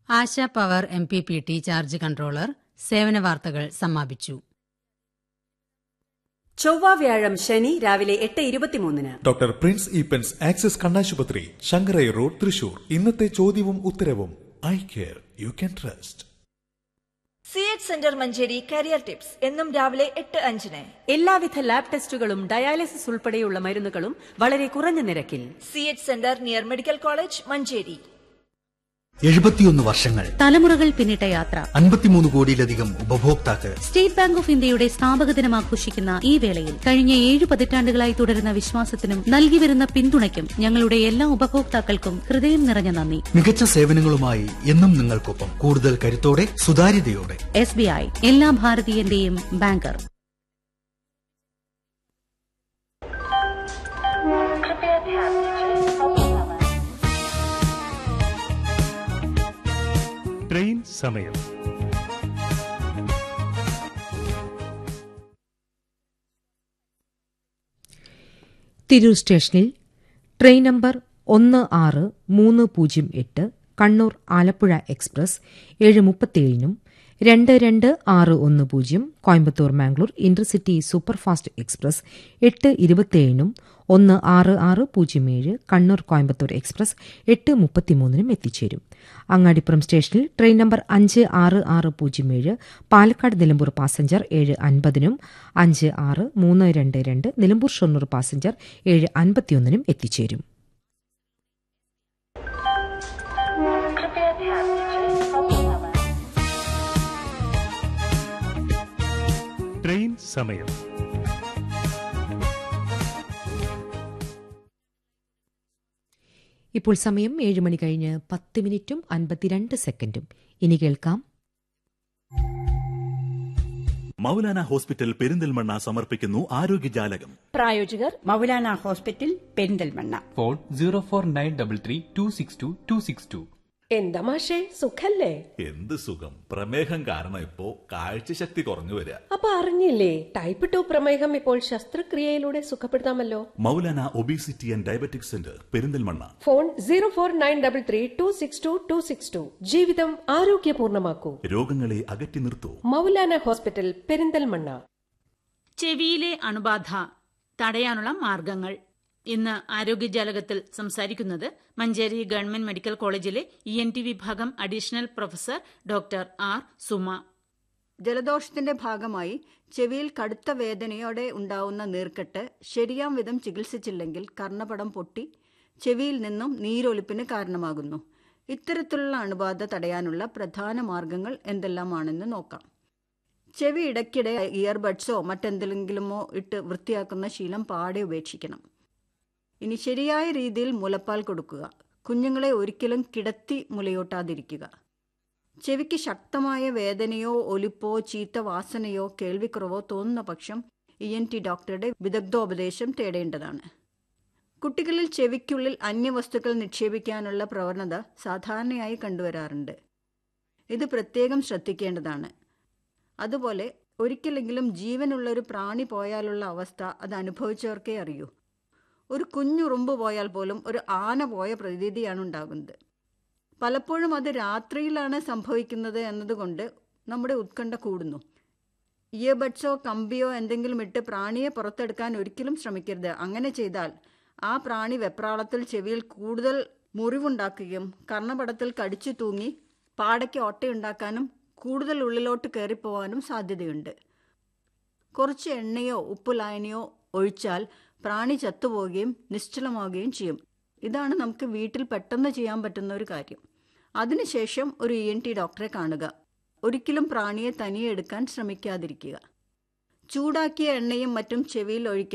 ആശ power M P P T charge controller സേവന വാർത്തകൾ സമാപിച്ചു ചൊവ്വ വ്യാഴം ശനി രാവിലെ എട്ട് ഇരുപത്തിമൂന്നിന് ഡോക്ടർ പ്രിൻസ് ഈപ്പൻസ് ആക്സിസ് കണ്ണാശുപത്രി ശങ്കരൈ റോഡ് തൃശൂർ ഇന്നത്തെ ചോദ്യവും ഉത്തരവും eye care you can trust C H centre Manjeri career tips എന്നും രാവിലെ എട്ട് അഞ്ചിന് എല്ലാവിധ ലാബ് ടെസ്റ്റുകളും ഡയാലിസിസ് ഉൾപ്പെടെയുള്ള മരുന്നുകളും വളരെ കുറഞ്ഞ നിരക്കിൽ C H centre near medical college Manjeri എഴുപത്തിയൊന്ന് വർഷങ്ങൾ തലമുറകൾ പിന്നിട്ട യാത്ര അൻപത്തിമൂന്ന് കോടിയിലധികം ഉപഭോക്താക്കൾ സ്റ്റേറ്റ് ബാങ്ക് ഓഫ് ഇന്ത്യയുടെ സ്ഥാപക ദിനം ആഘോഷിക്കുന്ന ഈ വേളയിൽ കഴിഞ്ഞ ഏഴ് പതിറ്റാണ്ടുകളായി തുടരുന്ന വിശ്വാസത്തിനും നൽകിവരുന്ന പിന്തുണയ്ക്കും ഞങ്ങളുടെ എല്ലാ ഉപഭോക്താക്കൾക്കും ഹൃദയം നിറഞ്ഞ നന്ദി മികച്ച സേവനങ്ങളുമായി എന്നും നിങ്ങൾക്കൊപ്പം കൂടുതൽ കരുത്തോടെ സുതാര്യതയോടെ എസ് ബി ഐ എല്ലാ ഭാരതീയന്റെയും ബാങ്കർ ട്രെയിൻ സമയം തിരൂർ സ്റ്റേഷനിൽ ട്രെയിൻ നമ്പർ ഒന്ന് ആറ് മൂന്ന് പൂജ്യം എട്ട് കണ്ണൂർ ആലപ്പുഴ എക്സ്പ്രസ് ഏഴ് മുപ്പത്തിയേഴിനും രണ്ട് രണ്ട് ആറ് ഒന്ന് പൂജ്യം Coimbatore Mangalore intercity superfast express എട്ട് ഇരുപത്തിയേഴിനും ഒന്ന് ആറ് ആറ് പൂജ്യം ഏഴ് കണ്ണൂർ കോയമ്പത്തൂർ എക്സ്പ്രസ് എട്ട് മുപ്പത്തിമൂന്നിനും എത്തിച്ചേരും അങ്ങാടിപ്പുറം സ്റ്റേഷനിൽ ട്രെയിൻ നമ്പർ അഞ്ച് ആറ് ആറ് പൂജ്യം ഏഴ് പാലക്കാട് നിലമ്പൂർ പാസഞ്ചർ ഏഴ് അൻപതിനും അഞ്ച് ആറ് മൂന്ന് രണ്ട് രണ്ട് നിലമ്പൂർ ഷൊർണൂർ പാസഞ്ചർ ഏഴ് അൻപത്തിയൊന്നിനും എത്തിച്ചേരും ട്രെയിൻ സമയം ഇപ്പോൾ സമയം ഏഴ് മണി കഴിഞ്ഞ് പത്ത് മിനിറ്റും അൻപത്തിരണ്ട് സെക്കൻഡും ഇനി കേൾക്കാം മൗലാന ഹോസ്പിറ്റൽ പെരിന്തൽമണ്ണ സമർപ്പിക്കുന്നു ആരോഗ്യജാലകം പ്രായോജകർ Maulana hospital Perinthalmanna phone zero four nine double three two six two two six two എന്താ മാഷേ സുഖല്ലേ എന്ത് സുഖം പ്രമേഹം കാരണം ഇപ്പോ കാഴ്ചശക്തി കുറഞ്ഞു വരിക അപ്പൊ അറിഞ്ഞില്ലേ ടൈപ്പ് ടു പ്രമേഹം ഇപ്പോൾ ശസ്ത്രക്രിയയിലൂടെ സുഖപ്പെടുത്താമല്ലോ Maulana obesity and diabetic centre Perinthalmanna phone zero four nine double three two six two two six two ജീവിതം ആരോഗ്യപൂർണമാക്കൂ രോഗങ്ങളെ അകറ്റി നിർത്തൂ മൗലാന ഹോസ്പിറ്റൽ പെരിന്തൽമണ്ണ ചെവിയിലെ അണുബാധ തടയാനുള്ള മാർഗങ്ങൾ ഇന്ന് ആരോഗ്യജാലകത്തിൽ സംസാരിക്കുന്നത് മഞ്ചേരി ഗവൺമെന്റ് മെഡിക്കൽ കോളേജിലെ ഇ എൻ ടി വിഭാഗം additional professor doctor R Suma ജലദോഷത്തിന്റെ ഭാഗമായി ചെവിയിൽ കടുത്ത വേദനയോടെ ഉണ്ടാവുന്ന നീർക്കെട്ട് ശരിയാം വിധം ചികിത്സിച്ചില്ലെങ്കിൽ കർണപടം പൊട്ടി ചെവിയിൽ നിന്നും നീരൊലിപ്പിന് കാരണമാകുന്നു ഇത്തരത്തിലുള്ള അണുബാധ തടയാനുള്ള പ്രധാന മാർഗങ്ങൾ എന്തെല്ലാമാണെന്ന് നോക്കാം ചെവി ഇടയ്ക്കിടെ ഇയർബഡ്സോ മറ്റെന്തെങ്കിലുമോ ഇട്ട് വൃത്തിയാക്കുന്ന ശീലം പാടെ ഉപേക്ഷിക്കണം ഇനി ശരിയായ രീതിയിൽ മുലപ്പാൽ കൊടുക്കുക കുഞ്ഞുങ്ങളെ ഒരിക്കലും കിടത്തി മുലയൂട്ടാതിരിക്കുക ചെവിക്ക് ശക്തമായ വേദനയോ ഒലിപ്പോ ചീത്ത വാസനയോ കേൾവിക്കുറവോ തോന്നുന്ന പക്ഷം ഇ എൻ ടി ഡോക്ടറുടെ വിദഗ്ധോപദേശം തേടേണ്ടതാണ് കുട്ടികളിൽ ചെവിക്കുള്ളിൽ അന്യവസ്തുക്കൾ നിക്ഷേപിക്കാനുള്ള പ്രവണത സാധാരണയായി കണ്ടുവരാറുണ്ട് ഇത് പ്രത്യേകം ശ്രദ്ധിക്കേണ്ടതാണ് അതുപോലെ ഒരിക്കലെങ്കിലും ജീവനുള്ള ഒരു പ്രാണി പോയാലുള്ള അവസ്ഥ അത് അനുഭവിച്ചവർക്കേ അറിയൂ ഒരു കുഞ്ഞുറുമ്പ് പോയാൽ പോലും ഒരു ആന പോയ പ്രതീതിയാണ് ഉണ്ടാകുന്നത് പലപ്പോഴും അത് രാത്രിയിലാണ് സംഭവിക്കുന്നത് എന്നതുകൊണ്ട് നമ്മുടെ ഉത്കണ്ഠ കൂടുന്നു ഇയർബഡ്സോ കമ്പിയോ എന്തെങ്കിലും ഇട്ട് പ്രാണിയെ പുറത്തെടുക്കാൻ ഒരിക്കലും ശ്രമിക്കരുത് അങ്ങനെ ചെയ്താൽ ആ പ്രാണി വെപ്രാളത്തിൽ ചെവിയിൽ കൂടുതൽ മുറിവുണ്ടാക്കുകയും കർണപടത്തിൽ കടിച്ചു തൂങ്ങി പാടയ്ക്ക് ഓട്ടയുണ്ടാക്കാനും കൂടുതൽ ഉള്ളിലോട്ട് കയറിപ്പോവാനും സാധ്യതയുണ്ട് കുറച്ച് എണ്ണയോ ഉപ്പുലായനിയോ ഒഴിച്ചാൽ പ്രാണി ചത്തുപോവുകയും നിശ്ചലമാവുകയും ചെയ്യും ഇതാണ് നമുക്ക് വീട്ടിൽ പെട്ടെന്ന് ചെയ്യാൻ പറ്റുന്ന ഒരു കാര്യം അതിനുശേഷം ഒരു ഇ എൻ ടി ഡോക്ടറെ കാണുക ഒരിക്കലും പ്രാണിയെ തനിയെ എടുക്കാൻ ശ്രമിക്കാതിരിക്കുക ചൂടാക്കിയ എണ്ണയും മറ്റും ചെവിയിൽ ഒഴിക്കാൻ